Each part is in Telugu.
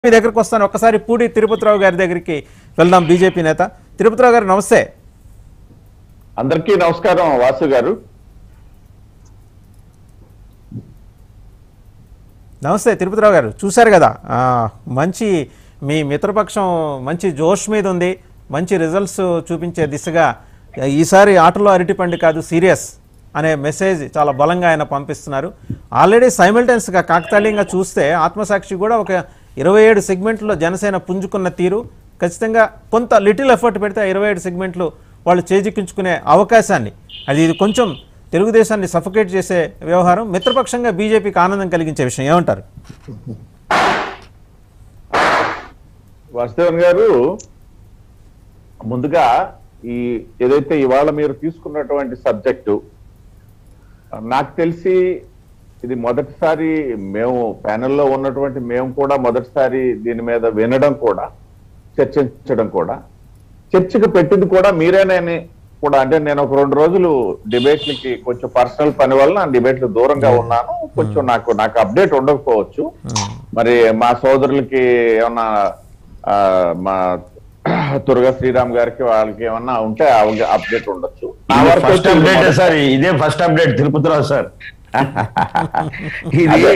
మీ దగ్గరకు వస్తాను ఒక్కసారి పూడి తిరుపతిరావు గారి దగ్గరికి వెళ్దాం బీజేపీ నేత తిరుపతిరావు గారు నమస్తే అందరికీ నమస్కారం వాసు గారు నమస్తే తిరుపతిరావు గారు చూశారు కదా ఆ, మంచి మీ మిత్రపక్షం మంచి జోష్ మీద ఉంది మంచి రిజల్ట్స్ చూపించే దిశగా ఈసారి ఆటలో అరటిపండు కాదు సీరియస్ అనే మెసేజ్ చాలా బలంగా ఆయన పంపిస్తున్నారు ఆల్రెడీ సైమిల్టెన్స్గా కాకతాళీయంగా చూస్తే ఆత్మసాక్షి కూడా ఒక ఇరవై ఏడు సెగ్మెంట్లో జనసేన పుంజుకున్న తీరు ఖచ్చితంగా కొంత లిటిల్ ఎఫర్ట్ పెడితే ఆ ఇరవై ఏడు సెగ్మెంట్లు వాళ్ళు చేజిక్కించుకునే అవకాశాన్ని అది ఇది కొంచెం తెలుగుదేశాన్ని సఫకేట్ చేసే వ్యవహారం మిత్రపక్షంగా బీజేపీకి ఆనందం కలిగించే విషయం ఏమంటారు వాసుదేవన్ గారు ముందుగా ఈ ఏదైతే ఇవాళ మీరు తీసుకున్నటువంటి సబ్జెక్టు నాకు తెలిసి ఇది మొదటిసారి మేము ప్యానెల్లో ఉన్నటువంటి మేము కూడా మొదటిసారి దీని మీద వినడం కూడా చర్చించడం కూడా చర్చకు పెట్టింది కూడా మీరేనని కూడా అంటే నేను ఒక రెండు రోజులు డిబేట్లకి కొంచెం పర్సనల్ పని వల్ల నా డిబేట్లు దూరంగా ఉన్నాను కొంచెం నాకు నాకు అప్డేట్ ఉండకపోవచ్చు మరి మా సోదరులకి ఏమన్నా ఆ, మా తురగా శ్రీరామ్ గారికి వాళ్ళకి ఏమన్నా ఉంటే అప్డేట్ ఉండొచ్చు నా వరకు ఫస్ట్ అయితే ఇది అప్డేట్ మొదటి- సార్ ఇదే ఫస్ట్ అప్డేట్ తిరుపతిరావు సార్ ఇది అదే.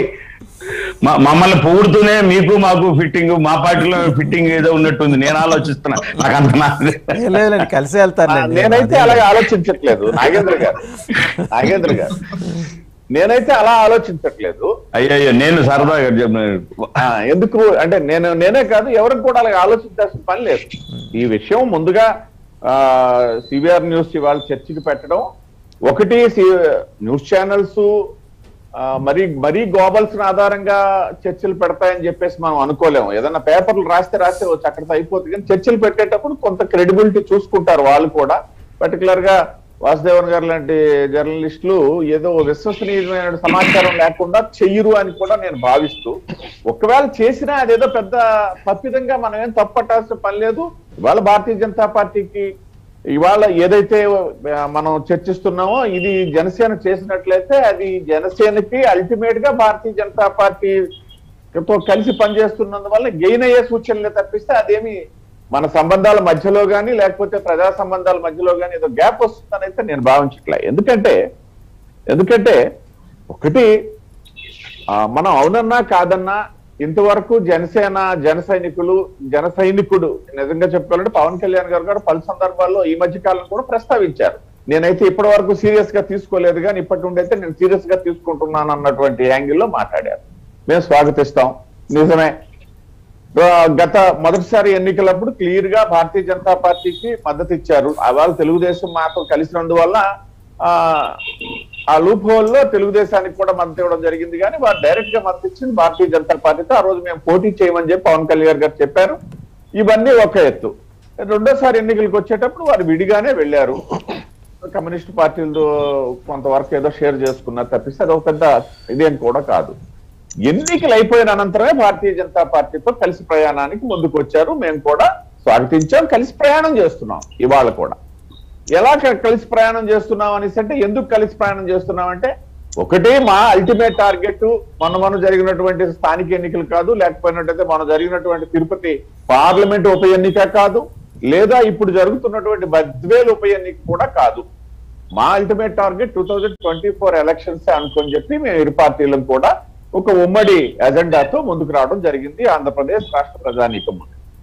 మ- మమ్మల్ని పొగుడుతూనే మీకు మాకు ఫిట్టింగ్ మా పార్టీలో ఫిట్టింగ్ ఏదో ఉన్నట్టుంది నేను ఆలోచిస్తున్నా నాకు అంత నా- ఏ లేదండి కలిసి ఆ, వెళ్తారులేండి. నేనైతే అలాగే ఆలోచించట్లేదు నాగేంద్ర గారు నాగేంద్ర గారు నేనైతే అలా ఆలోచించట్లేదు అయ్యయ్యో నేను సరదాగా చెప్పిన ఆ, ఎందుకు అంటే నేను నేనే కాదు ఎవరికి కూడా అలాగే ఆలోచించాల్సిన పని లేదు ఈ విషయం ముందుగా సివిఆర్ న్యూస్ ఇవాళ చర్చకి పెట్టడం ఒకటి సి- న్యూస్ ఛానల్స్ ఆ, మరి మరీ గోబల్స్ ఆధారంగా చర్చలు పెడతాయని చెప్పేసి మనం అనుకోలేము ఏదైనా పేపర్లు రాస్తే రాస్తే వచ్చి అక్కడితో అయిపోతుంది కానీ చర్చలు పెట్టేటప్పుడు కొంత క్రెడిబిలిటీ చూసుకుంటారు వాళ్ళు కూడా పర్టికులర్ గా వాసుదేవన్ గారు లాంటి జర్నలిస్టులు ఏదో విశ్వసనీయమైన సమాచారం లేకుండా చెయ్యరు అని కూడా నేను భావిస్తూ ఒకవేళ చేసినా అదేదో పెద్ద తప్పిదంగా మనం ఏం తప్పట్టాల్సిన పని లేదు ఇవాళ భారతీయ జనతా పార్టీకి ఇవాళ ఏదైతే ఆ, మనం చర్చిస్తున్నామో ఇది జనసేన చేసినట్లయితే అది జనసేనకి అల్టిమేట్ గా భారతీయ జనతా పార్టీతో కలిసి పనిచేస్తున్నందువల్ల గెయిన్ అయ్యే సూచనలే తప్పిస్తే అదేమి మన సంబంధాల మధ్యలో గానీ లేకపోతే ప్రజా సంబంధాల మధ్యలో గానీ ఏదో గ్యాప్ వస్తుందని అయితే నేను భావించట్లే ఎందుకంటే ఎందుకంటే ఒకటి ఆ, మనం అవునన్నా కాదన్నా ఇంతవరకు జనసేన జన సైనికులు జన సైనికుడు నిజంగా చెప్పుకోవాలంటే పవన్ కళ్యాణ్ గారు కూడా పలు సందర్భాల్లో ఈ మధ్య కాలం కూడా ప్రస్తావించారు నేనైతే ఇప్పటి వరకు సీరియస్ గా తీసుకోలేదు కానీ ఇప్పటి నుండి అయితే నేను సీరియస్ గా తీసుకుంటున్నాను అన్నటువంటి యాంగిల్లో మాట్లాడారు మేము స్వాగతిస్తాం నిజమే ఆ, గత మొదటిసారి ఎన్నికలప్పుడు క్లియర్ గా భారతీయ జనతా పార్టీకి మద్దతు ఇచ్చారు అవాళ తెలుగుదేశం మాతో కలిసినందువల్ల ఆ ఆ లూప్ హోల్ లో తెలుగుదేశానికి కూడా మద్దతు ఇవ్వడం జరిగింది కానీ వారు డైరెక్ట్ గా మద్దతు ఇచ్చింది భారతీయ జనతా పార్టీతో ఆ రోజు మేము పోటీ చేయమని చెప్పి పవన్ కళ్యాణ్ గారు చెప్పారు ఇవన్నీ ఒక ఎత్తు రెండోసారి ఎన్నికలకు వచ్చేటప్పుడు వారు విడిగానే వెళ్ళారు కమ్యూనిస్ట్ పార్టీలతో కొంతవరకు ఏదో షేర్ చేసుకున్నారు తప్పిస్తే అది ఒక పెద్ద ఇదేం కూడా కాదు ఎన్నికలు అయిపోయిన అనంతరమే భారతీయ జనతా పార్టీతో కలిసి ప్రయాణానికి ముందుకు వచ్చారు మేము కూడా స్వాగతించాం కలిసి ప్రయాణం చేస్తున్నాం ఇవాళ కూడా ఎలా క- కలిసి ప్రయాణం చేస్తున్నాం అనేసి అంటే ఎందుకు కలిసి ప్రయాణం చేస్తున్నాం అంటే ఒకటి మా అల్టిమేట్ టార్గెట్ మొన్న మొన్న జరిగినటువంటి స్థానిక ఎన్నికలు కాదు లేకపోయినట్టయితే మన జరిగినటువంటి తిరుపతి పార్లమెంట్ ఉప ఎన్నిక కాదు లేదా ఇప్పుడు జరుగుతున్నటువంటి బద్వేల్ ఉప ఎన్నిక కూడా కాదు మా ultimate target two thousand twenty four elections అనుకొని చెప్పి మేము ఇరు పార్టీలను కూడా ఒక ఉమ్మడి ఎజెండాతో ముందుకు రావడం జరిగింది ఆంధ్రప్రదేశ్ రాష్ట్ర ప్రజానీకం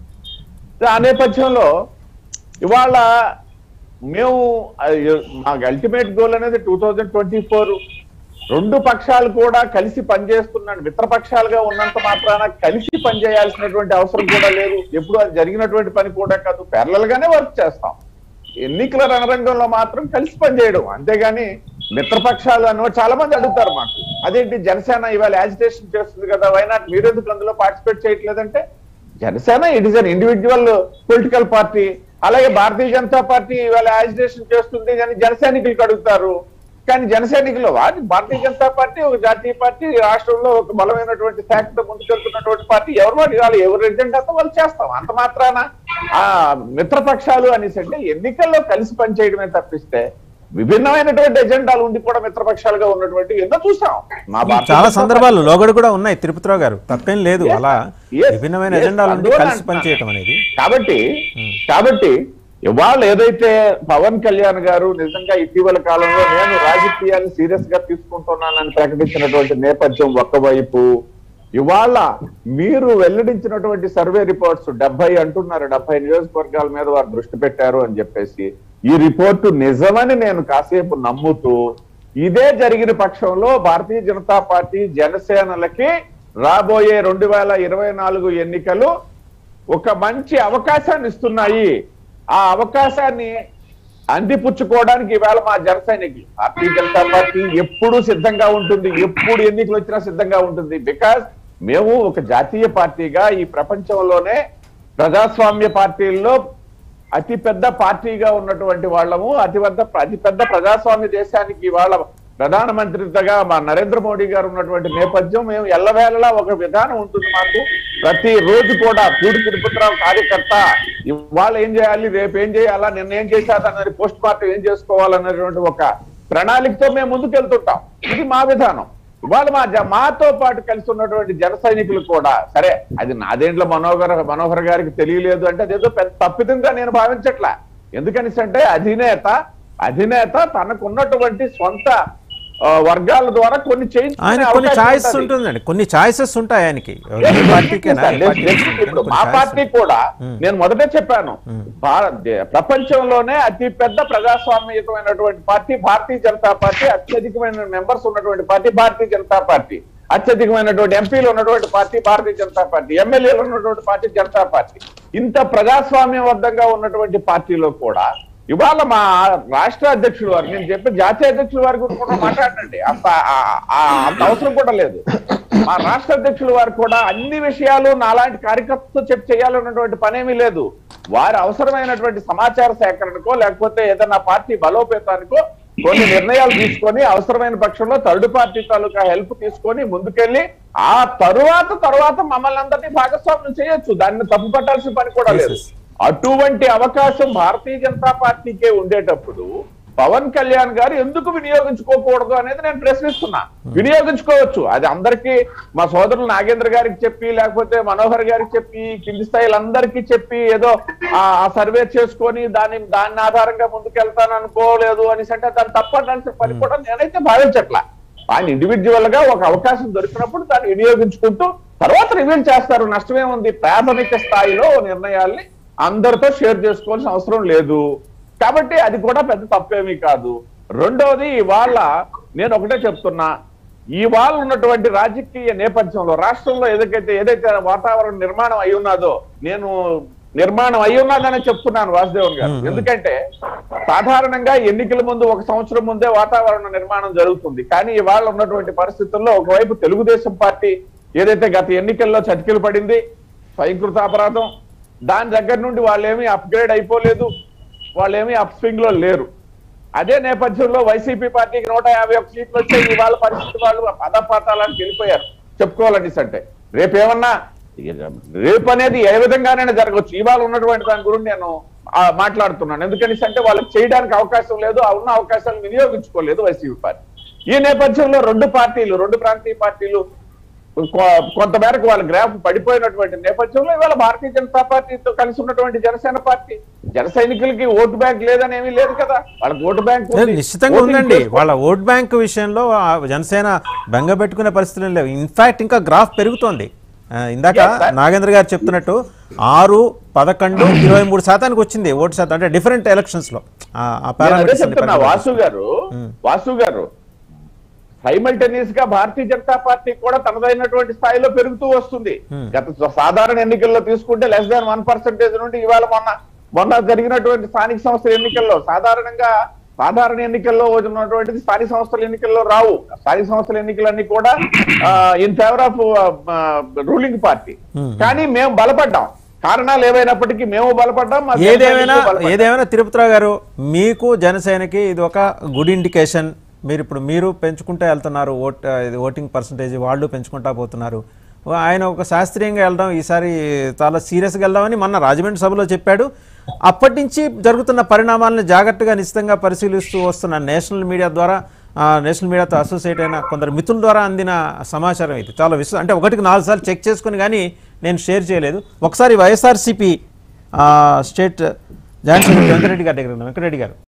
ఆ నేపథ్యంలో ఇవాళ మేము అది- మాకు అల్టిమేట్ గోల్ అనేది టూ థౌజండ్ ట్వంటీ ఫోర్ రెండు పక్షాలు కూడా కలిసి పనిచేస్తున్నాడు మిత్రపక్షాలుగా ఉన్నంత మాత్రాన కలిసి పనిచేయాల్సినటువంటి అవసరం కూడా లేదు ఎప్పుడు అది జరిగినటువంటి పని కూడా కాదు ప్యారలల్ గానే వర్క్ చేస్తాం ఎన్నికల రణరంగంలో మాత్రం కలిసి పనిచేయడం అంతేగాని మిత్రపక్షాలు అని చాలా మంది అడుగుతారు మాకు అదేంటి జనసేన ఇవాళ యాజిటేషన్ చేస్తుంది కదా వైనాట్ మీరెందుకు అందులో పార్టిసిపేట్ చేయట్లేదంటే Janasena it is an individual political party అలాగే భారతీయ జనతా పార్టీ ఇవాళ యాజిటేషన్ చేస్తుంది కానీ జనసైనికులకు అడుగుతారు కానీ జనసైనికులు వాటి భారతీయ జనతా పార్టీ ఒక జాతీయ పార్టీ ఈ రాష్ట్రంలో ఒక బలమైనటువంటి శాఖతో ముందుకెళ్తున్నటువంటి పార్టీ ఎవరు వాటి వాళ్ళు ఎవరు ఎజెండాతో వాళ్ళు చేస్తాం అంత మాత్రాన ఆ మిత్రపక్షాలు అనేసి అంటే ఎన్నికల్లో కలిసి పనిచేయడమే తప్పిస్తే విభిన్నమైనటువంటి ఎజెండాలు ఉండి కూడా మిత్రపక్షాలుగా ఉన్నటువంటి ఎన్నో చూసాం మా భారతీయ చాలా జనతా సందర్భాలు లోగడు కూడా ఉన్నాయి తిరుపతిరావు గారు తప్పేం లేదు Yes, అలా yes, విభిన్నమైన yes, ఎజెండాలు ఉండి అందువల్ల కలిసి అంటున్నాను. పనిచేయటం అనేది కాబట్టి కాబట్టి ఇవాళ ఏదైతే పవన్ కళ్యాణ్ గారు నిజంగా ఇటీవల కాలంలో నేను రాజకీయాన్ని సీరియస్ గా తీసుకుంటున్నానని ప్రకటించినటువంటి నేపథ్యం ఒకవైపు ఇవాళ మీరు వెల్లడించినటువంటి సర్వే రిపోర్ట్స్ డెబ్బై అంటున్నారు డెబ్బై నియోజకవర్గాల మీద వారు దృష్టి పెట్టారు అని చెప్పేసి ఈ రిపోర్టు నిజమని నేను కాసేపు నమ్ముతూ ఇదే జరిగిన పక్షంలో భారతీయ జనతా పార్టీ జనసేనలకి రాబోయే రెండు వేల ఇరవై నాలుగు ఎన్నికలు ఒక మంచి అవకాశాన్ని ఇస్తున్నాయి ఆ అవకాశాన్ని అందిపుచ్చుకోవడానికి ఇవాళ మా జన సైనికులు భారతీయ జనతా పార్టీ ఎప్పుడు సిద్ధంగా ఉంటుంది ఎప్పుడు ఎన్నికలు వచ్చినా సిద్ధంగా ఉంటుంది బికాస్ మేము ఒక జాతీయ పార్టీగా ఈ ప్రపంచంలోనే ప్రజాస్వామ్య పార్టీల్లో అతి పెద్ద పార్టీగా ఉన్నటువంటి వాళ్ళము అతి పెద్ద అతి పెద్ద ప్రజాస్వామ్య దేశానికి ఇవాళ ప్రధానమంత్రిగా మా నరేంద్ర మోడీ గారు ఉన్నటువంటి నేపథ్యం మేము ఎల్లవేళలా ఒక విధానం ఉంటుంది మాకు ప్రతి రోజు కూడా పూడి తిరుపతిరావు కార్యకర్త ఇవాళ ఏం చేయాలి రేపు ఏం చేయాలా నిన్న ఏం చేశారన్నది పోస్ట్ మార్టం ఏం చేసుకోవాలన్నటువంటి ఒక ప్రణాళికతో మేము ముందుకు వెళ్తుంటాం ఇది మా విధానం ఇవాళ మా జ- మాతో పాటు కలిసి ఉన్నటువంటి జన సైనికులు కూడా సరే అది నాదేంట్లో మనోహర్ మనోహర్ గారికి తెలియలేదు అంటే అదేదో పెద్ద తప్పిదంగా నేను భావించట్లా ఎందుకని అంటే అధినేత అధినేత తనకున్నటువంటి సొంత ఆ, వర్గాల ద్వారా కొన్ని చేయించుకునే ఆయన కొన్ని అవకాశం ఛాయిసెస్ ఉంటది. ఉంటుందండి కొన్ని ఛాయిసెస్ ఉంటాయి ఆయనకి Yes, ఏ పార్టీకైనా ఏ yes, పార్టీకి yes, ఉంటాయి ఇప్పుడు కొన్ని మా choices పార్టీ కూడా నేను మొదటే చెప్పాను భారత్ దే- ప్రపంచంలోనే అతి పెద్ద ప్రజాస్వామ్యయుతమైనటువంటి పార్టీ భారతీయ జనతా పార్టీ అత్యధికమైన మెంబర్స్ ఉన్నటువంటి పార్టీ భారతీయ జనతా పార్టీ అత్యధికమైనటువంటి ఎంపీలు ఉన్నటువంటి పార్టీ భారతీయ జనతా పార్టీ ఎమ్మెల్యేలు ఉన్నటువంటి పార్టీ జనతా పార్టీ ఇంత ప్రజాస్వామ్యబద్ధంగా ఉన్నటువంటి పార్టీలో కూడా ఇవాళ మా రాష్ట్ర అధ్యక్షుడు వారు నేను చెప్పి జాతీయ అధ్యక్షుడు వారి గురించి కూడా మాట్లాడండి అంత ఆ- ఆ- అంత అవసరం కూడా లేదు మా రాష్ట్ర అధ్యక్షులు వారు కూడా అన్ని విషయాలు నాలాంటి కార్యకర్తతో చెప్పి చేయాలన్నటువంటి పనేమీ లేదు వారి అవసరమైనటువంటి సమాచార సేకరణకో లేకపోతే ఏదైనా పార్టీ బలోపేతానికో కొన్ని నిర్ణయాలు తీసుకొని అవసరమైన పక్షంలో థర్డ్ పార్టీ తాలూకా హెల్ప్ తీసుకొని ముందుకెళ్లి ఆ తరువాత తరువాత మమ్మల్ని అందరినీ భాగస్వామ్యం చేయొచ్చు దాన్ని తప్పు పట్టాల్సిన పని కూడా లేదు Yes, yes. అటువంటి అవకాశం భారతీయ జనతా పార్టీకే ఉండేటప్పుడు పవన్ కళ్యాణ్ గారు ఎందుకు వినియోగించుకోకూడదు అనేది నేను ప్రశ్నిస్తున్నా వినియోగించుకోవచ్చు అది అందరికీ మా సోదరులు నాగేంద్ర గారికి చెప్పి లేకపోతే మనోహర్ గారికి చెప్పి కింది స్థాయిలందరికీ చెప్పి ఏదో ఆ ఆ సర్వే చేసుకొని దాని దాన్ని ఆధారంగా ముందుకెళ్తాను అనుకోలేదు అని అంటే దాన్ని తప్పడాల్సిన పని కూడా నేనైతే భావించట్లా ఆయన ఇండివిజువల్ గా ఒక అవకాశం దొరికినప్పుడు దాన్ని వినియోగించుకుంటూ తర్వాత రివీల్ చేస్తారు నష్టమేముంది ప్రాథమిక స్థాయిలో నిర్ణయాల్ని అందరితో షేర్ చేసుకోవాల్సిన అవసరం లేదు కాబట్టి అది కూడా పెద్ద తప్పేమీ కాదు రెండవది ఇవాళ నేను ఒకటే చెప్తున్నా ఇవాళ ఉన్నటువంటి రాజకీయ నేపథ్యంలో రాష్ట్రంలో ఏదైతే ఏదైతే వాతావరణ నిర్మాణం అయి ఉన్నదో నేను నిర్మాణం అయి ఉన్నదనే చెప్తున్నాను వాసుదేవన్ గారు ఎందుకంటే సాధారణంగా ఎన్నికల ముందు ఒక సంవత్సరం ముందే వాతావరణ నిర్మాణం జరుగుతుంది కానీ ఇవాళ ఉన్నటువంటి పరిస్థితుల్లో ఒకవైపు తెలుగుదేశం పార్టీ ఏదైతే గత ఎన్నికల్లో చతికిలు పడింది స్వయంకృత అపరాధం దాని దగ్గర నుండి వాళ్ళేమీ అప్గ్రేడ్ అయిపోలేదు వాళ్ళేమీ అప్ స్వింగ్ లో లేరు అదే నేపథ్యంలో వైసీపీ పార్టీకి నూట యాభై ఒక్క సీట్లు వచ్చాయి ఇవాళ పరిస్థితి వాళ్ళు పదపాతాలని వెళ్ళిపోయారు చెప్పుకోవాలండి అంటే రేపేమన్నా రేపు అనేది ఏ విధంగానైనా జరగవచ్చు ఇవాళ ఉన్నటువంటి దాని గురించి నేను ఆ, మాట్లాడుతున్నాను ఎందుకని అంటే వాళ్ళకి చేయడానికి అవకాశం లేదు ఆ ఉన్న అవకాశాలను వినియోగించుకోలేదు వైసీపీ పార్టీ ఈ నేపథ్యంలో రెండు పార్టీలు రెండు ప్రాంతీయ పార్టీలు కొ- కొంతమేరకు వాళ్ళ గ్రాఫ్ పడిపోయినటువంటి నేపథ్యంలో ఇవాళ భారతీయ జనతా పార్టీతో కలిసి ఉన్నటువంటి జనసేన పార్టీ జన సైనికులకి ఓటు బ్యాంక్ లేదని ఏమీ లేదు కదా వాళ్ళకి ఓటు బ్యాంక్ లేదు, ఉంది. నిశ్చితంగా ఓటింగ్ ఉందండి చేసుకో- వాళ్ళ ఓట్ బ్యాంక్ విషయంలో ఆ జనసేన బెంగ పెట్టుకునే పరిస్థితులు లేవు ఇన్ఫాక్ట్ ఇంకా గ్రాఫ్ పెరుగుతోంది ఆ, ఇందాక Yes, sir. నాగేంద్ర గారు చెప్తున్నట్టు ఆరు పదకొండు ఇరవై మూడు శాతానికి వచ్చింది ఓటు శాతం అంటే డిఫరెంట్ ఎలక్షన్స్ లో ఆ- ఆ నేను అదే parameters అన్ని చెప్తున్నా పరిగణలోకి వాసు గారు వాసు గారు సైమల్టేనియస్ గా భారతీయ జనతా పార్టీ కూడా తనదైనటువంటి స్థాయిలో పెరుగుతూ వస్తుంది గత సాధారణ ఎన్నికల్లో తీసుకుంటే లెస్ దాన్ వన్ పర్సెంటేజ్ నుండి ఇవాళ మొన్న మొన్న జరిగినటువంటి స్థానిక సంస్థల ఎన్నికల్లో సాధారణంగా సాధారణ ఎన్నికల్లో ఉన్నటువంటిది స్థానిక సంస్థల ఎన్నికల్లో రావు స్థానిక సంస్థల ఎన్నికలన్నీ కూడా in favour of ruling party కానీ మేము బలపడ్డాం కారణాలు ఏవైనప్పటికీ మేము బలపడ్డాం మా జన ఏదేమైనా సైనికులు బలపడ్డారు. ఏదేమైనా తిరుపతిరావు గారు మీకు జనసేనకి ఇది ఒక గుడ్ ఇండికేషన్ మీరు ఇప్పుడు మీరు పెంచుకుంటూ వెళ్తున్నారు ఓట్ ఇది ఓటింగ్ పర్సంటేజ్ వాళ్ళు పెంచుకుంటా పోతున్నారు ఆయన ఒక శాస్త్రీయంగా వెళ్ళడం ఈసారి చాలా సీరియస్గా వెళ్దామని మొన్న రాజమండ్రి సభలో చెప్పాడు అప్పటి నుంచి జరుగుతున్న పరిణామాలను జాగ్రత్తగా నిశ్చితంగా పరిశీలిస్తూ వస్తున్న నేషనల్ మీడియా ద్వారా ఆ, నేషనల్ మీడియాతో అసోసియేట్ అయిన కొందరు మిత్రుల ద్వారా అందిన సమాచారం ఇది చాలా విశ్వ అంటే ఒకటికి నాలుగు సార్లు చెక్ చేసుకుని కానీ నేను షేర్ చేయలేదు ఒకసారి YSRCP state joint secretary Venkatareddy గారి దగ్గర ఉన్నాం. వెంకటరెడ్డి గారు